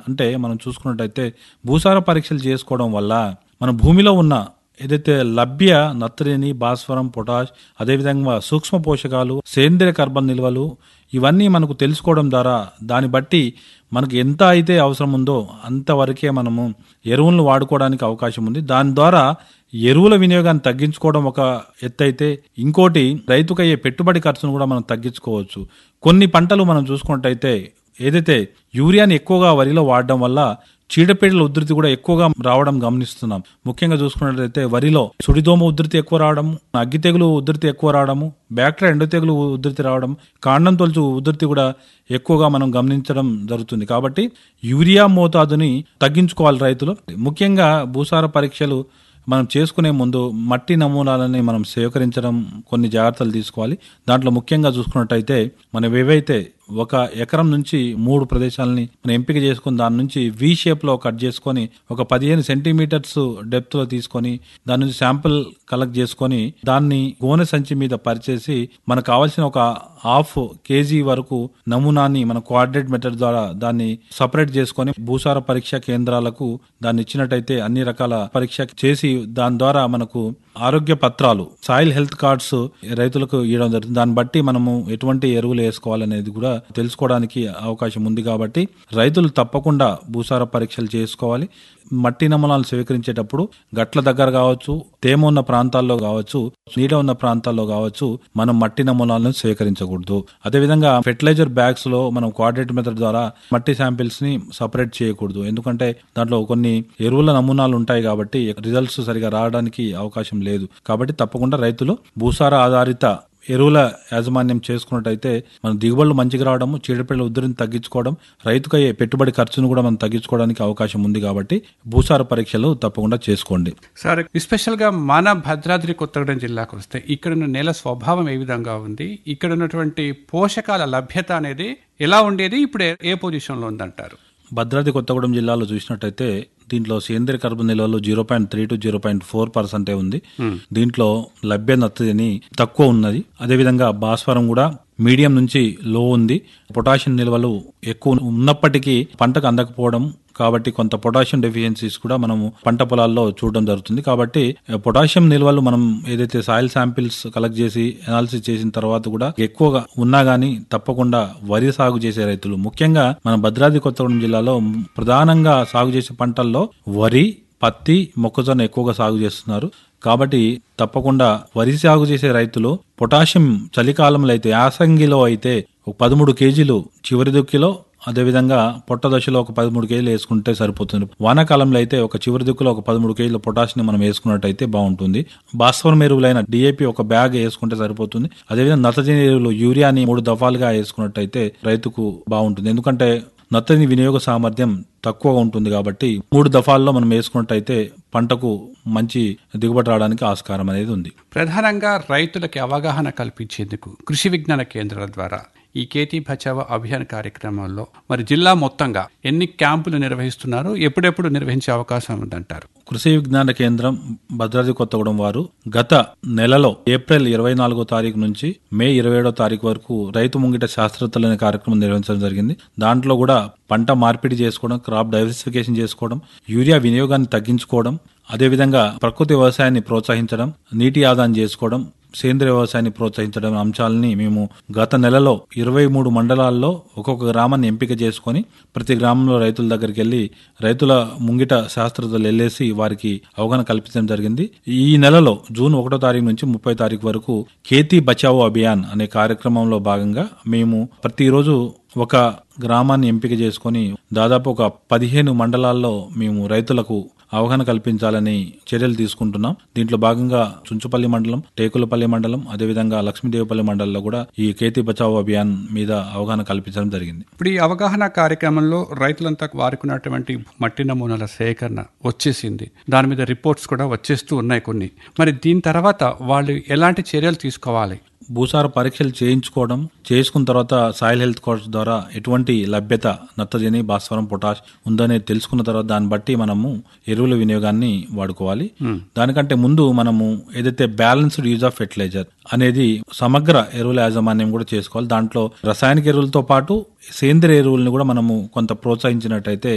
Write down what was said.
అంటే మనం చూసుకున్నట్టయితే భూసార పరీక్షలు చేసుకోవడం వల్ల మన భూమిలో ఉన్న ఏదైతే లభ్య నత్రిని భాస్వరం పొటాష్ అదేవిధంగా సూక్ష్మ పోషకాలు సేంద్రియ కార్బన్ నిల్వలు ఇవన్నీ మనకు తెలుసుకోవడం ద్వారా దాన్ని బట్టి మనకు ఎంత అయితే అవసరం ఉందో అంతవరకే మనము ఎరువులను వాడుకోవడానికి అవకాశం ఉంది దాని ద్వారా ఎరువుల వినియోగాన్ని తగ్గించుకోవడం ఒక ఎత్తు అయితే ఇంకోటి రైతుకు అయ్యే పెట్టుబడి ఖర్చును కూడా మనం తగ్గించుకోవచ్చు కొన్ని పంటలు మనం చూసుకున్నట్టయితే ఏదైతే యూరియాని ఎక్కువగా వరిలో వాడడం వల్ల చీడపీడల ఉధృతి కూడా ఎక్కువగా రావడం గమనిస్తున్నాం ముఖ్యంగా చూసుకున్నట్లయితే వరిలో సుడిదోమ ఉధృతి ఎక్కువ రావడం అగ్గి తెగులు ఉధృతి ఎక్కువ రావడము బ్యాక్టీరియా ఎండు తెగులు ఉధృతి రావడం కాండం తొలుచు ఉధృతి కూడా ఎక్కువగా మనం గమనించడం జరుగుతుంది కాబట్టి యూరియా మోతాదుని తగ్గించుకోవాలి రైతులు ముఖ్యంగా భూసార పరీక్షలు మనం చేసుకునే ముందు మట్టి నమూనాలని మనం సేకరించడం కొన్ని జాగ్రత్తలు తీసుకోవాలి దాంట్లో ముఖ్యంగా చూసుకున్నట్టయితే మనం ఏవైతే ఒక ఎకరం నుంచి మూడు ప్రదేశాలని మనం ఎంపిక చేసుకుని దాని నుంచి వి షేప్ లో కట్ చేసుకొని ఒక పదిహేను సెంటీమీటర్స్ డెప్త్ లో తీసుకొని దాని నుంచి శాంపిల్ కలెక్ట్ చేసుకొని దాన్ని గోనె సంచి మీద పరిచేసి మనకు కావాల్సిన ఒక హాఫ్ కేజీ వరకు నమూనాన్ని మన కోఆర్డినేట్ మెథడ్ ద్వారా దాన్ని సపరేట్ చేసుకొని భూసార పరీక్ష కేంద్రాలకు దాన్ని ఇచ్చినట్టయితే అన్ని రకాల పరీక్ష చేసి దాని ద్వారా మనకు ఆరోగ్య పత్రాలు సాయిల్ హెల్త్ కార్డ్స్ రైతులకు ఇవ్వడం జరుగుతుంది దాన్ని బట్టి మనము ఎటువంటి ఎరువులు వేసుకోవాలనేది కూడా తెలుసుకోవడానికి అవకాశం ఉంది కాబట్టి రైతులు తప్పకుండా భూసార పరీక్షలు చేసుకోవాలి మట్టి నమూనాలు స్వీకరించేటప్పుడు గట్ల దగ్గర కావచ్చు తేమ ఉన్న ప్రాంతాల్లో కావచ్చు నీడ ఉన్న ప్రాంతాల్లో కావచ్చు మనం మట్టి నమూనాలను స్వీకరించకూడదు అదేవిధంగా ఫెర్టిలైజర్ బ్యాగ్స్ లో మనం కోఆర్డినేట్ మెథడ్ ద్వారా మట్టి శాంపిల్స్ ని సపరేట్ చేయకూడదు ఎందుకంటే దాంట్లో కొన్ని ఎరువుల నమూనాలు ఉంటాయి కాబట్టి రిజల్ట్స్ సరిగా రావడానికి అవకాశం లేదు కాబట్టి తప్పకుండా రైతులు భూసార ఆధారిత ఎరువుల యాజమాన్యం చేసుకున్నట్టయితే మన దిగుబడులు మంచిగా రావడము చీడపీడల ఉధృతిని తగ్గించుకోవడం రైతుకు అయ్యే పెట్టుబడి ఖర్చును కూడా మనం తగ్గించుకోవడానికి అవకాశం ఉంది కాబట్టి భూసార పరీక్షలు తప్పకుండా చేసుకోండి సార్ ఎస్పెషల్ గా మన భద్రాద్రి కొత్తగూడెం జిల్లాకు వస్తే ఇక్కడ ఉన్న నేల స్వభావం ఏ విధంగా ఉంది ఇక్కడ ఉన్నటువంటి పోషకాల లభ్యత అనేది ఎలా ఉండేది ఇప్పుడు ఏ- ఏ పొజిషన్ లో ఉందంటారు భద్రాద్రి కొత్తగూడెం జిల్లాలో చూసినట్టయితే దీంట్లో సేంద్రియ కార్బన్ నిల్వలు zero point three to zero point four పర్సెంటే ఉంది దీంట్లో లభ్య నత్రజని తక్కువ ఉన్నది అదేవిధంగా భాస్వరం కూడా మీడియం నుంచి లో ఉంది పొటాషియం నిల్వలు ఎక్కువ ఉన్నప్పటికీ పంటకు అందకపోవడం కాబట్టి కొంత పొటాషియం డెఫిషియన్సీస్ కూడా మనము పంట పొలాల్లో చూడడం జరుగుతుంది కాబట్టి ఆ, పొటాషియం నిల్వలు మనం ఏదైతే సాయిల్ శాంపిల్స్ కలెక్ట్ చేసి అనాలిసిస్ చేసిన తర్వాత కూడా ఎక్కువగా ఉన్నా గానీ తప్పకుండా వరి సాగు చేసే రైతులు ముఖ్యంగా మన భద్రాద్రి కొత్తగూడెం జిల్లాలో ప్రధానంగా సాగు చేసే పంటల్లో వరి పత్తి మొక్కజొన్న ఎక్కువగా సాగు చేస్తున్నారు కాబట్టి తప్పకుండా వరి సాగు చేసే రైతులు పొటాషియం చలికాలంలో అయితే యాసంగిలో అయితే ఒక పదమూడు కేజీలు చివరి దుక్కిలో అదేవిధంగా పొట్ట దశలో ఒక పదమూడు కేజీలు వేసుకుంటే సరిపోతుంది వానాకాలంలో అయితే ఒక చివరి దిక్కులో ఒక పదమూడు కేజీల పొటాషియం మనం వేసుకున్నట్టయితే బాగుంటుంది భాస్వరం ఎరువులైన డిఏపి ఒక బ్యాగ్ వేసుకుంటే సరిపోతుంది అదేవిధంగా నత్రజని ఎరువులు యూరియాని మూడు దఫాలుగా వేసుకున్నట్టయితే రైతుకు బాగుంటుంది ఎందుకంటే నత్తని వినియోగ సామర్థ్యం తక్కువగా ఉంటుంది కాబట్టి మూడు దఫాల్లో మనం వేసుకున్నట్టయితే పంటకు మంచి దిగుబడి రావడానికి ఆస్కారం అనేది ఉంది ప్రధానంగా రైతులకి అవగాహన కల్పించేందుకు కృషి విజ్ఞాన కేంద్రాల ద్వారా ఈ కేటీ బచావో అభియాన్ కార్యక్రమంలో మరి జిల్లా మొత్తంగా ఎన్ని క్యాంపులు నిర్వహిస్తున్నారు ఎప్పుడెప్పుడు నిర్వహించే అవకాశం ఉందంటారు కృషి విజ్ఞాన కేంద్రం భద్రాద్రి కొత్తగూడెం వారు గత నెలలో ఏప్రిల్ ఇరవై నాలుగో తారీఖు నుంచి మే ఇరవై ఏడో తారీఖు వరకు రైతు ముంగిట శాస్త్రవేత్తలు అనే కార్యక్రమం నిర్వహించడం జరిగింది దాంట్లో కూడా పంట మార్పిడి చేసుకోవడం క్రాప్ డైవర్సిఫికేషన్ చేసుకోవడం యూరియా వినియోగాన్ని తగ్గించుకోవడం అదేవిధంగా ప్రకృతి వ్యవసాయాన్ని ప్రోత్సహించడం నీటి ఆదాయం చేసుకోవడం సేంద్రియ వ్యవసాయాన్ని ప్రోత్సహించడం అంశాలని మేము గత నెలలో ఇరవై మూడు మండలాల్లో ఒక్కొక్క గ్రామాన్ని ఎంపిక చేసుకొని ప్రతి గ్రామంలో రైతుల దగ్గరికి వెళ్ళి రైతుల ముంగిట శాస్త్రవేత్తలు వెళ్ళేసి వారికి అవగాహన కల్పించడం జరిగింది ఈ నెలలో జూన్ ఒకటో తారీఖు నుంచి ముప్పై తారీఖు వరకు ఖేతీ బచావో అభియాన్ అనే కార్యక్రమంలో భాగంగా మేము ప్రతిరోజు ఒక గ్రామాన్ని ఎంపిక చేసుకొని దాదాపు ఒక పదిహేను మండలాల్లో మేము రైతులకు అవగాహన కల్పించాలని చర్యలు తీసుకుంటున్నాం దీంట్లో భాగంగా చుంచుపల్లి మండలం టేకులపల్లి మండలం అదేవిధంగా లక్ష్మీదేవిపల్లి మండలంలో కూడా ఈ కేతీ బచావో అభియాన్ మీద అవగాహన కల్పించడం జరిగింది ఇప్పుడు ఈ అవగాహన కార్యక్రమంలో రైతులంతా వారుకున్నటువంటి మట్టి నమూనాల సేకరణ వచ్చేసింది దాని మీద రిపోర్ట్స్ కూడా వచ్చేస్తూ ఉన్నాయి కొన్ని మరి దీని తర్వాత వాళ్ళు ఎలాంటి చర్యలు తీసుకోవాలి భూసార పరీక్షలు చేయించుకోవడం చేసుకున్న తర్వాత సాయిల్ హెల్త్ కోర్స్ ద్వారా ఎటువంటి లభ్యత నత్రజని భాస్వరం పొటాష్ ఉందనేది తెలుసుకున్న తర్వాత దాన్ని బట్టి మనము ఎరువుల వినియోగాన్ని వాడుకోవాలి దానికంటే ముందు మనము ఏదైతే బ్యాలెన్స్డ్ యూజ్ ఆఫ్ ఫెర్టిలైజర్ అనేది సమగ్ర ఎరువుల యాజమాన్యం కూడా చేసుకోవాలి దాంట్లో రసాయనిక ఎరువులతో పాటు సేంద్రియ ఎరువులను కూడా మనము కొంత ప్రోత్సహించినట్టయితే